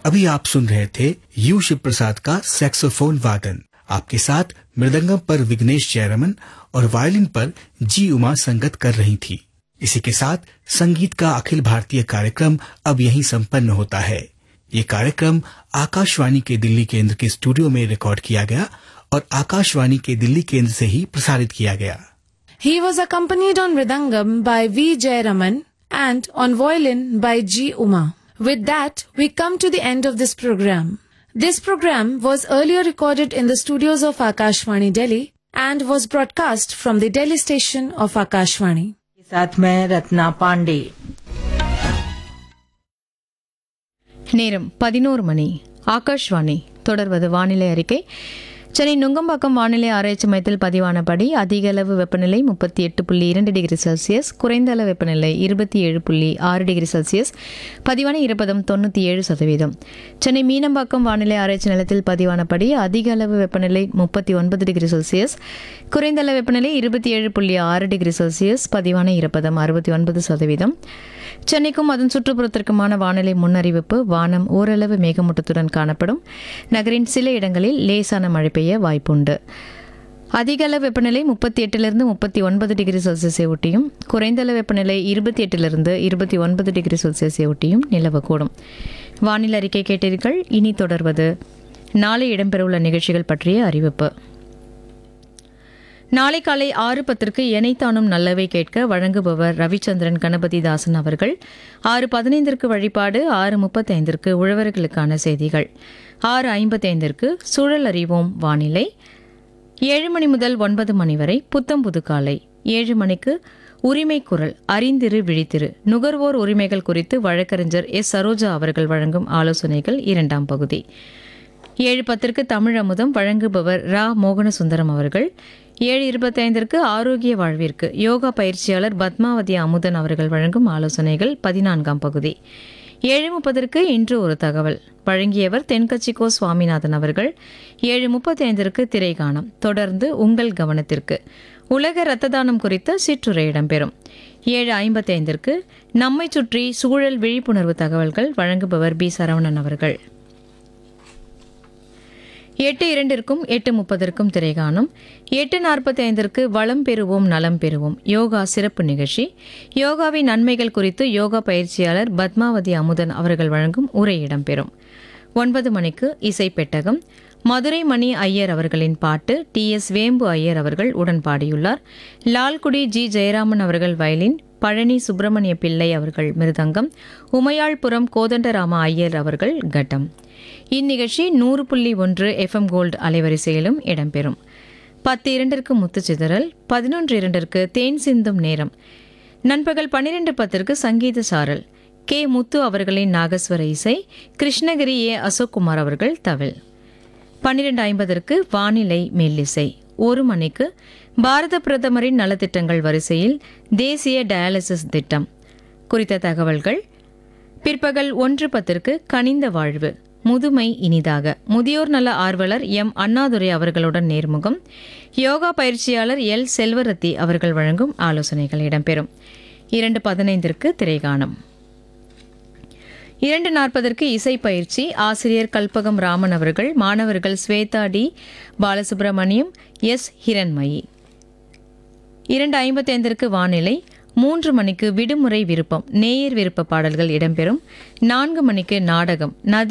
अभी आप सुन रहे थे यू शिव प्रसाद का सैक्सोफोन वादन आपके साथ मृदंगम पर विघ्नेश जयरमन और वायलिन पर जी उमा संगत कर रही थी इसी के साथ संगीत का अखिल भारतीय कार्यक्रम अब यहीं संपन्न होता है ये कार्यक्रम आकाशवाणी के दिल्ली केंद्र के स्टूडियो में रिकॉर्ड किया गया और आकाशवाणी के दिल्ली केंद्र से ही प्रसारित किया गया He was accompanied on Mridangam by V. Jayaraman and on violin by G. Uma. With that, we come to the end of this program. This program was earlier recorded in the studios of Akashvani Delhi and was broadcast from the Delhi station of Akashvani. साथ में रत्ना पांडे நேரம் பதினோரு மணி ஆகாஷ்வாணி தொடர்வது வானிலை அறிக்கை சென்னை நுங்கம்பாக்கம் வானிலை ஆராய்ச்சி மையத்தில் பதிவானபடி அதிக அளவு வெப்பநிலை முப்பத்தி எட்டு புள்ளி இரண்டு டிகிரி செல்சியஸ் குறைந்த அளவு வெப்பநிலை இருபத்தி ஏழு புள்ளி ஆறு டிகிரி செல்சியஸ் பதிவான ஈரப்பதம் தொண்ணூற்றி ஏழு சதவீதம் சென்னை மீனம்பாக்கம் வானிலை ஆராய்ச்சி நிலையத்தில் பதிவானபடி அதிக அளவு வெப்பநிலை முப்பத்தி ஒன்பது டிகிரி செல்சியஸ் குறைந்த அளவு வெப்பநிலை இருபத்தி ஏழு புள்ளி ஆறு டிகிரி செல்சியஸ் பதிவான ஈரப்பதம் அறுபத்தி ஒன்பது சதவீதம் சென்னைக்கும் அதன் சுற்றுப்புறத்திற்குமான வானிலை முன்னறிவிப்பு வானம் ஓரளவு மேகமூட்டத்துடன் காணப்படும் நகரின் சில இடங்களில் லேசான மழை பெய்ய வாய்ப்புண்டு அதிக அளவு வெப்பநிலை முப்பத்தி எட்டிலிருந்து முப்பத்தி ஒன்பது டிகிரி செல்சியஸை ஒட்டியும் குறைந்த அளவு வெப்பநிலை இருபத்தி எட்டிலிருந்து இருபத்தி ஒன்பது டிகிரி செல்சியஸை ஒட்டியும் நிலவக்கூடும் வானிலை அறிக்கை கேட்டீர்கள் இனி தொடர்வது நாளை இடம்பெறவுள்ள நிகழ்ச்சிகள் பற்றிய அறிவிப்பு நாளை காலை ஆறு பத்திற்கு எனைத்தானும் நல்லவை கேட்க வழங்குபவர் ரவிச்சந்திரன் கணபதிதாசன் அவர்கள் ஆறு பதினைந்திற்கு வழிபாடு ஆறு முப்பத்தைந்திற்கு உழவர்களுக்கான செய்திகள் ஆறு ஐம்பத்தைந்திற்கு சூழல் அறிவோம் வானிலை ஏழு மணி முதல் ஒன்பது மணி வரை புத்தம் புது காலை ஏழு மணிக்கு உரிமை குரல் அறிந்திரு விழித்திரு நுகர்வோர் உரிமைகள் குறித்து வழக்கறிஞர் எஸ் சரோஜா அவர்கள் வழங்கும் ஆலோசனைகள் இரண்டாம் பகுதி ஏழு பத்திற்கு தமிழ் அமுதம் வழங்குபவர் ரா மோகனசுந்தரம் அவர்கள் ஏழு இருபத்தைந்திற்கு ஆரோக்கிய வாழ்விற்கு யோகா பயிற்சியாளர் பத்மாவதி அமுதன் அவர்கள் வழங்கும் ஆலோசனைகள் பதினான்காம் பகுதி ஏழு முப்பதற்கு இன்று ஒரு தகவல் வழங்கியவர் தென்கட்சிக்கோ சுவாமிநாதன் அவர்கள் ஏழு முப்பத்தைந்திற்கு திரைகாணம் தொடர்ந்து உங்கள் கவனத்திற்கு உலக இரத்த தானம் குறித்த சிற்றுரை இடம்பெறும் ஏழு ஐம்பத்தைந்திற்கு நம்மை சுற்றி சூழல் விழிப்புணர்வு தகவல்கள் வழங்குபவர் பி சரவணன் அவர்கள் எட்டு இரண்டிற்கும் எட்டு முப்பதற்கும் திரைகாணும் எட்டு நாற்பத்தி ஐந்திற்கு வளம் பெறுவோம் நலம் பெறுவோம் யோகா சிறப்பு நிகழ்ச்சி யோகாவின் நன்மைகள் குறித்து யோகா பயிற்சியாளர் பத்மாவதி அமுதன் அவர்கள் வழங்கும் உரை இடம்பெறும் ஒன்பது மணிக்கு இசை பெட்டகம் மதுரை மணி ஐயர் அவர்களின் பாட்டு டி எஸ் வேம்பு ஐயர் அவர்கள் உடன் பாடியுள்ளார் லால்குடி ஜி ஜெயராமன் அவர்கள் வயலின் பழனி சுப்பிரமணிய பிள்ளை அவர்கள் மிருதங்கம் உமையாள்புரம் கோதண்டராம ஐயர் அவர்கள் கட்டம் இந்நிகழ்ச்சி நூறு புள்ளி ஒன்று எஃப்எம் கோல்டு அலைவரிசையிலும் இடம்பெறும் பத்து இரண்டிற்கு முத்துச்சிதறல் பதினொன்று இரண்டிற்கு தேன் சிந்தும் நேரம் நண்பகல் பன்னிரண்டு பத்திற்கு சங்கீத சாரல் கே முத்து அவர்களின் நாகஸ்வர இசை கிருஷ்ணகிரி ஏ அசோக்குமார் அவர்கள் தவில் பன்னிரண்டு ஐம்பதற்கு வானிலை மெல்லிசை ஒரு மணிக்கு பாரத பிரதமரின் நலத்திட்டங்கள் வரிசையில் தேசிய டயாலிசிஸ் திட்டம் குறித்த தகவல்கள் பிற்பகல் ஒன்று பத்திற்கு கனிந்த வாழ்வு முதுமை இனிதாக முதியோர் நல ஆர்வலர் எம் அண்ணாதுரை அவர்களுடன் நேர்முகம் யோகா பயிற்சியாளர் எல் செல்வரத்தி அவர்கள் வழங்கும் ஆலோசனைகள் இடம்பெறும் இரண்டு பதினைந்திற்கு திரைகாணம் இரண்டு நாற்பதற்கு இசை பயிற்சி ஆசிரியர் கல்பகம் ராமன் அவர்கள் மாணவர்கள் ஸ்வேதா டி பாலசுப்ரமணியம் எஸ் ஹிரண்மயி இரண்டு ஐம்பத்தைந்திற்கு வானிலை மூன்று மணிக்கு விடுமுறை விருப்பம் நேயர் விருப்ப பாடல்கள் இடம்பெறும் நான்கு மணிக்கு நாடகம் நதி